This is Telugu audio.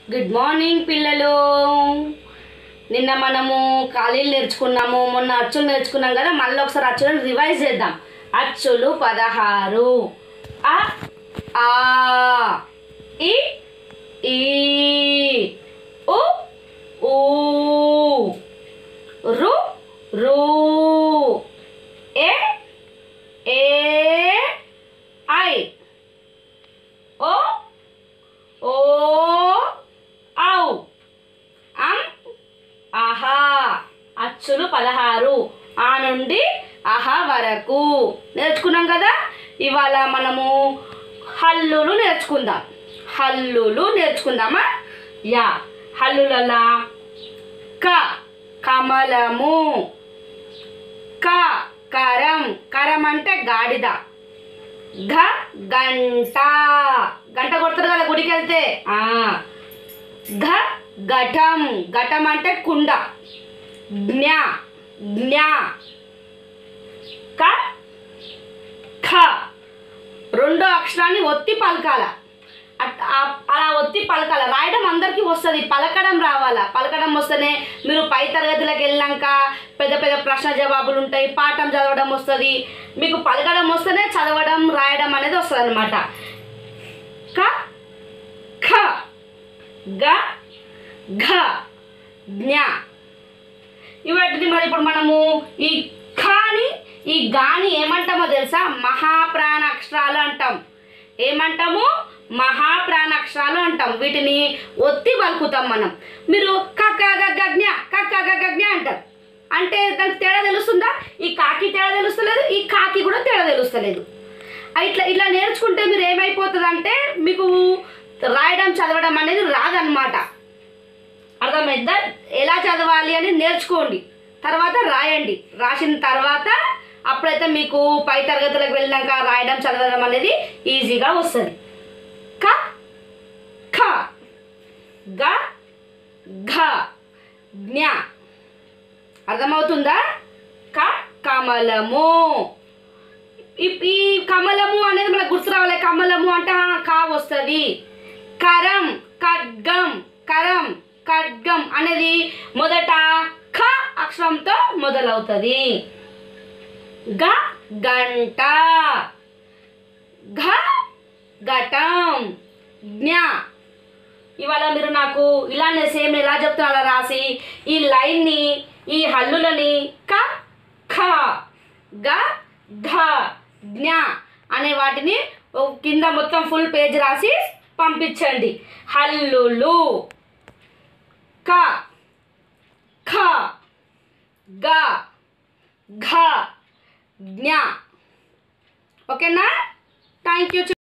గుడ్ మార్నింగ్ పిల్లలు నిన్న మనము ఖాళీలు నేర్చుకున్నాము మొన్న అచ్చులు నేర్చుకున్నాం కదా మళ్ళీ ఒకసారి అచ్చులను రివైజ్ చేద్దాం అచ్చులు పదహారు అ ఆ ఇ ఈ ఉ ఊ రు రు ఏ ఏ ఐ ఓ ఓ ఔ అం ఆహా అచ్చులు పదహారు ఆ నుండి ఆహా వరకు నేర్చుకున్నాం కదా ఇవాళ మనము హల్లులు నేర్చుకుందాం హల్లులు నేర్చుకుందామా యా హల్లులలా క కమలము క కరం కరం అంటే గాడిద ఘ గంట గంట కొడతారు కదా గుడికి వెళ్తే ఆ. ఘ ఘటం ఘటం అంటే కుండ జ్ఞ జ్ఞ క ఖ రెండో అక్షరాన్ని ఒత్తి పలకాల అట్- ఆ- అలా ఒత్తి పలకాల రాయడం అందరికీ వస్తుంది పలకడం రావాలా పలకడం వస్తేనే మీరు పై తరగతిలోకి వెళ్ళాక పెద్ద పెద్ద ప్రశ్న జవాబులు ఉంటాయి పాఠం చదవడం వస్తుంది మీకు పలకడం వస్తేనే చదవడం రాయడం అనేది వస్తుంది అనమాట క ఖ గ ఘ జ్ఞ ఇవాటిని మరి ఇప్పుడు మనము ఈ ఖాని ఈ గాని ఏమంటామో తెలుసా మహాప్రాణాక్షరాలు అంటాం ఏమంటాము మహాప్రాణాక్షరాలు అంటాం వీటిని ఒత్తి పలుకుతాం మనం మీరు కక్క గగ్గజ్ఞ కక్క గగ్గజ్ఞ అంటారు అంటే దానికి తేడా తెలుస్తుందా ఈ కాకి తేడా తెలుస్తలేదు ఈ కాకి కూడా తేడా తెలుస్తలేదు ఆ ఇట్లా ఇట్లా నేర్చుకుంటే మీరు ఏమైపోతుంది అంటే మీకు రాయడం చదవడం అనేది రాదనమాట అర్థమైందా ఎలా చదవాలి అని నేర్చుకోండి తర్వాత రాయండి రాసిన తర్వాత అప్పుడైతే మీకు పై తరగతులకు వెళ్ళాక రాయడం చదవడం అనేది ఈజీగా వస్తుంది క ఖ గ ఘ జ్ఞ అర్థమవుతుందా క కమలము ఈ- ఈ కమలము అనేది మనకు గుర్తు రావాలి కమలము అంటే ఆ, కా వస్తుంది కరం ఖడ్గం కరం ఖడ్గం అనేది మొదట ఖ అక్షరంతో మొదలవుతుంది గ గంట ఘ ఘటం జ్ఞ ఇవాళ మీరు నాకు ఇలానే సేమ్ ఎలా చెప్తున్నా అలా రాసి ఈ లైన్ని ఈ హల్లులని క ఖ గ ఘ జ్ఞ అనే వాటిని ఓ కింద మొత్తం ఫుల్ పేజ్ రాసి పంపించండి హల్లులు క ఖ గ ఘ జ్ఞ ఓకేనా థ్యాంక్ యూ